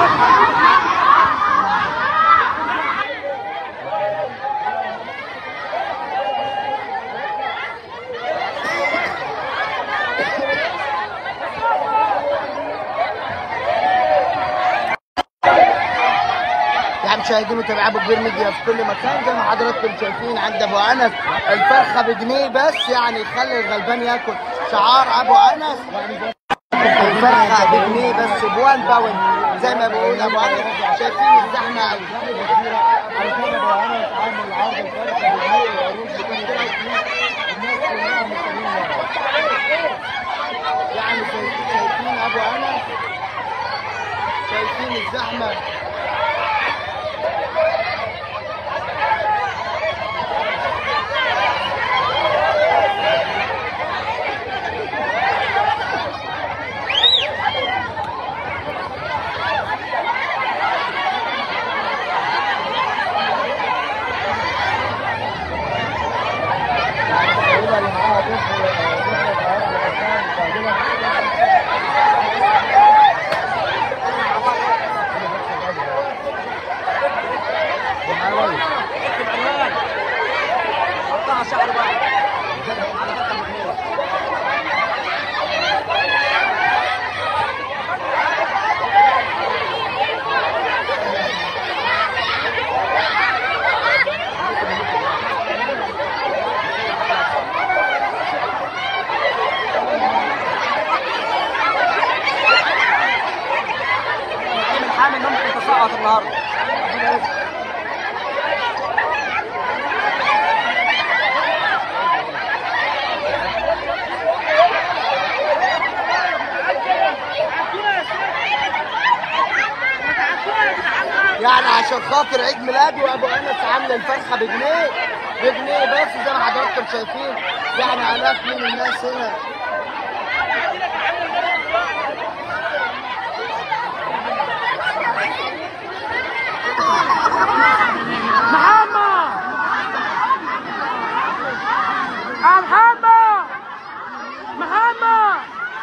يا مشاهدين وتابعين ابو كبير ميديا في كل مكان زي ما حضراتكم شايفين عند ابو انس الفرخه بجنيه بس يعني يخلي الغلبان ياكل شعار ابو انس الفرخه بجنيه بس بوان باون زي ما بيقول ابو انس شايفين الزحمه يعني شايفين ابو انس شايفين الزحمه من حامل ممكن تصعد النهارده يعني عشان خاطر عيد ميلادي وابو انس عامل الفرخه بجنيه بجنيه بس زي ما حضراتكم شايفين يعني الاف من الناس هنا محمد يا محمد محمد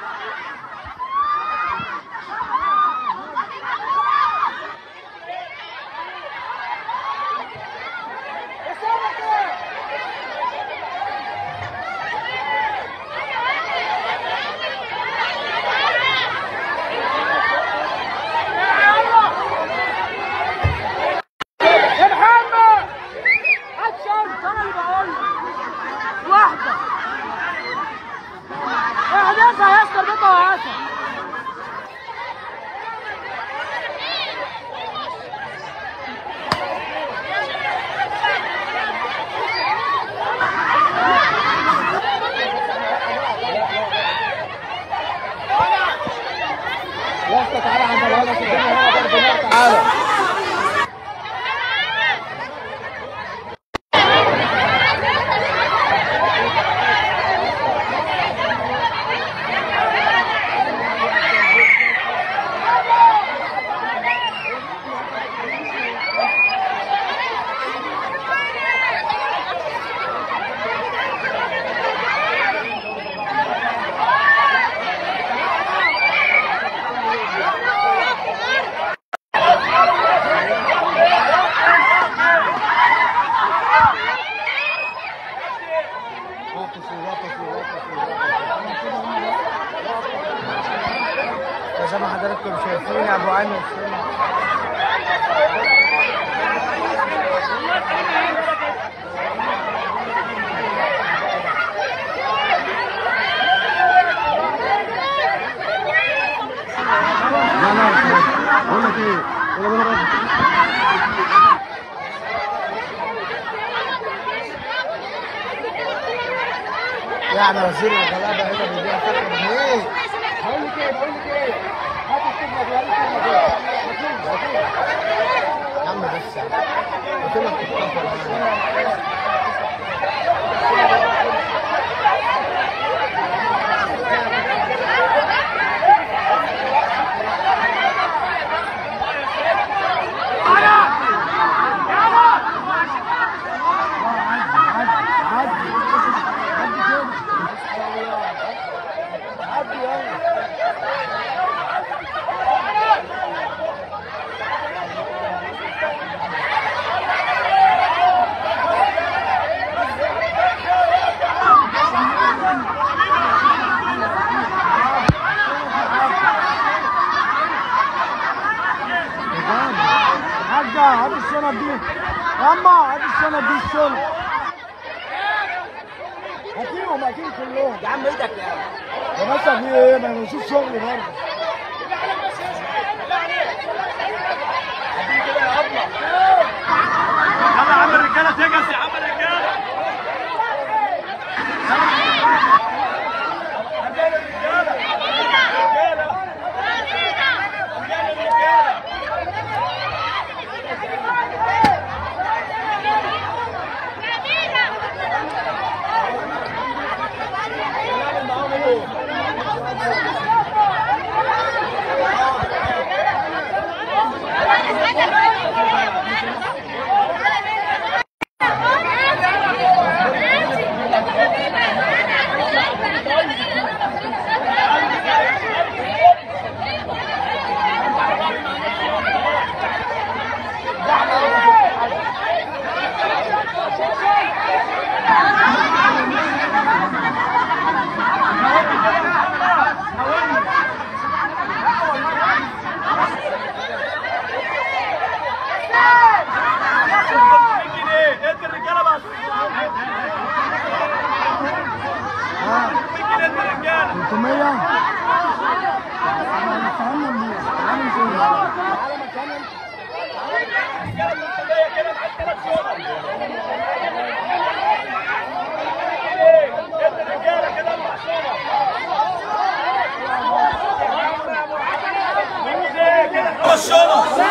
يا محمد اكشن انا اللي بقول واحده احدثها يا اسطى بيتها وهاتها تعالى زي ما حضراتكم شايفين يا ابو انس هنا لا لا بقول لك ايه يلا بينا بقى. يعني وزير الغلابه هنا بيبيع فرخه بجنيه بقول لك ايه بقول لك ايه هات الكلمه دي هات الكلمه دي يا عم بس قلت لك تتقبل عدي يلا هات الشنط دي ياما هات الشنط دي الشنط هاتيهم هاتيهم كلهم يا عم ايدك يا يا باشا في ايه ما انا بشوف شغلي برضه يلا يا عم الرجاله تجهز يا عم الرجاله جنيه ادي الرجاله بس 100 جنيه ادي الرجاله 300 انا فهمنا منين عامل فين الرجاله 300 كده معاك ثلاث شغل ادي الرجاله كده اربع شغل كده خمس شغل